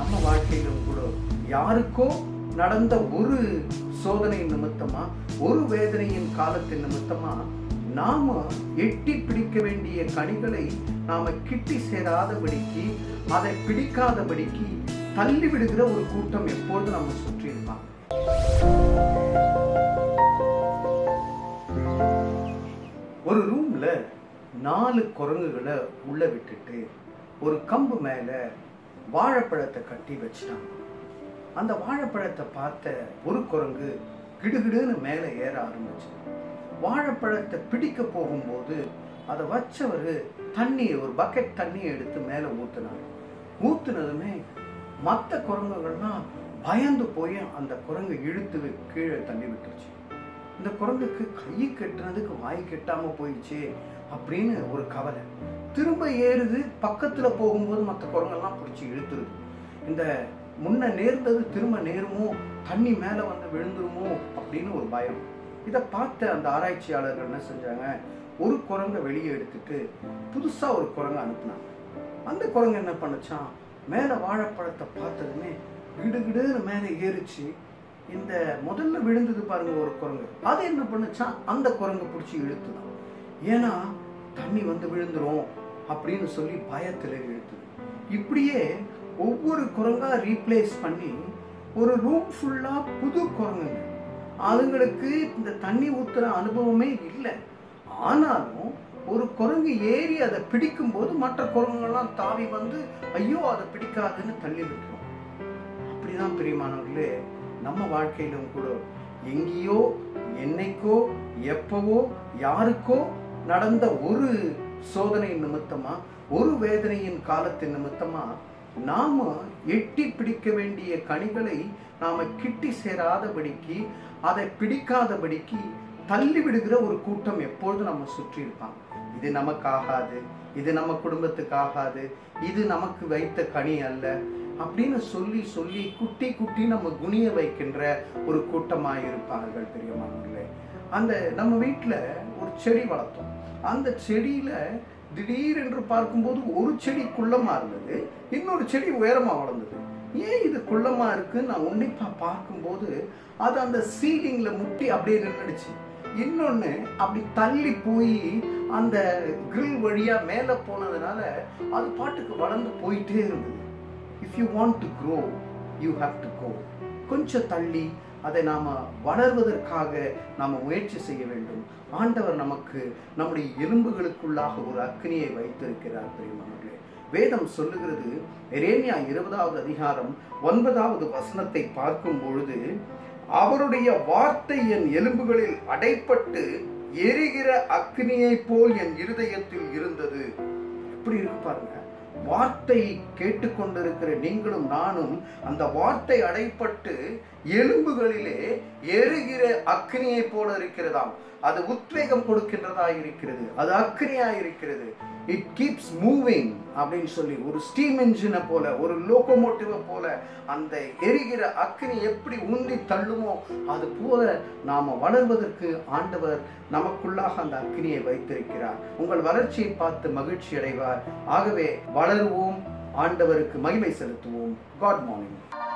நம்ம வாழ்க்கையிலும் கூட யாருக்கோ நடந்த ஒரு சோதனை நிமித்தமா ஒரு வேதனையின் காலத்தின் நிமித்தமா நாம எட்டி பிடிக்க வேண்டிய கனிகளை நாம கிட்டி சேராதபடிக்கு அதை பிடிக்காதபடிக்கு தள்ளி விடுகிற ஒரு கூட்டம் எப்பொழுதும் நம்ம சுற்றி இருப்பாங்க ஒரு ரூம்ல நாலு குரங்குகளை உள்ள விட்டுட்டு ஒரு கம்பு மேல வாழைப்பழத்தை கட்டி வச்சிட்டாங்க அந்த வாழைப்பழத்தை பார்த்த ஒரு குரங்கு கிடுகிடுன்னு மேலே ஏற ஆரம்பிச்சு வாழைப்பழத்தை பிடிக்க போகும்போது அதை வச்சவர் தண்ணி ஒரு பக்கெட் தண்ணியை எடுத்து மேலே ஊத்துனார் ஊத்துனதுமே மற்ற குரங்குகள்லாம் பயந்து போய் அந்த குரங்கு இழுத்து வி- கீழே தள்ளி விட்டுருச்சு இந்த குரங்குக்கு கை கட்டுனதுக்கு வாய் கெட்டாம போயிடுச்சு அப்படின்னு ஒரு கவலை திரும்ப ஏறுது பக்கத்துல போகும்போது மற்ற குரங்கெல்லாம் பிடிச்சி இழுத்துருது இந்த முன்ன நேர்ந்தது திரும்ப நேருமோ தண்ணி மேல வந்து விழுந்துருமோ அப்படின்னு ஒரு பயம் இதை பார்த்த அந்த ஆராய்ச்சியாளர்கள் என்ன செஞ்சாங்க ஒரு குரங்கை வெளியே எடுத்துட்டு புதுசா ஒரு குரங்கை அனுப்புனாங்க அந்த குரங்கு என்ன பண்ணுச்சான் மேல வாழைப்பழத்தை பார்த்ததுமே கிடுகிடுன்னு மேலே ஏறிச்சு இந்த முதல்ல விழுந்தது பாருங்க ஒரு குரங்கு அது என்ன பண்ணுச்சான் அந்த குரங்கு பிடிச்சி இழுத்துதான் ஏன்னா தண்ணி வந்து விழுந்துரும் அப்படின்னு சொல்லி பயத்துல இழுத்துது இப்படியே ஒவ்வொரு குரங்கா ரீப்ளேஸ் பண்ணி ஒரு ரூம் ஃபுல்லா புது குரங்குங்க அதுங்களுக்கு இந்த தண்ணி ஊத்துற அனுபவமே இல்லை ஆனாலும் ஒரு குரங்கு ஏறி அதை பிடிக்கும் போது மற்ற குரங்குகள்லாம் தாவி வந்து ஐயோ அதை பிடிக்காதுன்னு தள்ளி விட்டுரும் அப்படிதான் பிரியமானவர்களே நம்ம வாழ்க்கையிலும் கூட எங்கேயோ என்னைக்கோ எப்பவோ யாருக்கோ நடந்த ஒரு சோதனை நிமித்தமா ஒரு வேதனையின் காலத்தின் நிமித்தமா நாம எட்டி பிடிக்க வேண்டிய கனிகளை நாம கிட்டி சேராதபடிக்கு அதை பிடிக்காதபடிக்கு தள்ளி விடுகிற ஒரு கூட்டம் எப்பொழுதும் நம்ம சுற்றி இருப்பாங்க இது நமக்கு ஆகாது இது நம்ம குடும்பத்துக்கு ஆகாது இது நமக்கு வைத்த கனி அல்ல அப்படின்னு சொல்லி சொல்லி குட்டி குட்டி நம்ம குனிய வைக்கின்ற ஒரு கூட்டமாக இருப்பார்கள் பெரியமானவர்களே அந்த நம்ம வீட்டில் ஒரு செடி வளர்த்தோம் அந்த செடியில திடீரென்று பார்க்கும்போது ஒரு செடி குள்ளமா இருந்தது இன்னொரு செடி உயரமா வளர்ந்தது ஏன் இது குள்ளமா இருக்குன்னு நான் உன்னிப்பா பார்க்கும்போது அது அந்த சீலிங்ல முட்டி அப்படியே நின்றுடுச்சு இன்னொன்னு அப்படி தள்ளி போய் அந்த grill வழியா மேலே போனதுனால அது பாட்டுக்கு வளர்ந்து போயிட்டே இருந்தது if you want to grow you have to go கொஞ்சம் தள்ளி அதை நாம வளர்வதற்காக நாம முயற்சி செய்ய வேண்டும் ஆண்டவர் நமக்கு நம்முடைய எலும்புகளுக்குள்ளாக ஒரு அக்னியை வைத்திருக்கிறார் பெரியமானவர்களே வேதம் சொல்லுகிறது எரேமியா இருபதாவது அதிகாரம் ஒன்பதாவது வசனத்தை பார்க்கும் பொழுது அவருடைய வார்த்தை என் எலும்புகளில் அடைப்பட்டு எரிகிற அக்னியை போல் என் இருதயத்தில் இருந்தது எப்படி இருக்கு பாருங்க வார்த்தை கேட்டுக்கொண்டிருக்கிற நீங்களும் நானும் அந்த வார்த்தை அடைப்பட்டு எலும்புகளிலே எரிகிற அக்னியை போல இருக்கிறதாம் அது உத்வேகம் கொடுக்கின்றதா இருக்கிறது அது அக்னியா இருக்கிறது இட் கீப்ஸ் மூவிங் அப்படின்னு சொல்லி ஒரு ஸ்டீம் இன்ஜினை போல ஒரு லோகோமோட்டிவை போல அந்த எரிகிற அக்னி எப்படி உந்தி தள்ளுமோ அது போல நாம வளர்வதற்கு ஆண்டவர் நமக்குள்ளாக அந்த அக்னியை வைத்திருக்கிறார் உங்கள் வளர்ச்சியை பார்த்து மகிழ்ச்சி அடைவார் ஆகவே வளருவோம் ஆண்டவருக்கு மகிமை செலுத்துவோம் காட் மார்னிங்